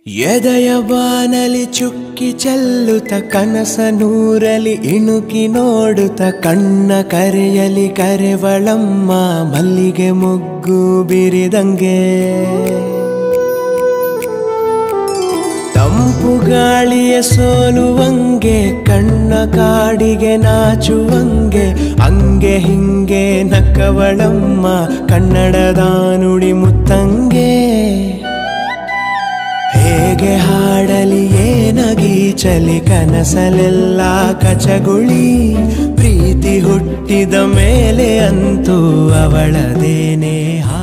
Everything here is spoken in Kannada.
ಎದೆಯ ಬಾನಲಿ ಚುಕ್ಕಿ ಚೆಲ್ಲುತ್ತ ಕನಸ ನೂರಲಿ ಇಣುಕಿ ನೋಡುತ್ತ ಕಣ್ಣ ಕರೆಯಲಿ ಕರೆವಳಮ್ಮ ಮಲ್ಲಿಗೆ ಮುಗ್ಗು ಬಿರಿದಂಗೆ ತಂಪು ಗಾಳಿಯ ಸೋಲುವಂಗೆ ಕಣ್ಣ ಕಾಡಿಗೆ ನಾಚುವಂಗೆ ಅಂಗೆ ಹಿಂಗೆ ನಕ್ಕವಳಮ್ಮ ಕನ್ನಡದ ನುಡಿ ಮುತ್ತಂಗೆ ಹೇಗೆ ಹಾಡಲಿ ಏನಗೀಚಲಿ ಕನಸಲೆಲ್ಲ ಕಚಗುಳಿ ಪ್ರೀತಿ ಹುಟ್ಟಿದ ಮೇಲೆ ಅಂತೂ ಅವಳದೇನೇ ಹಾ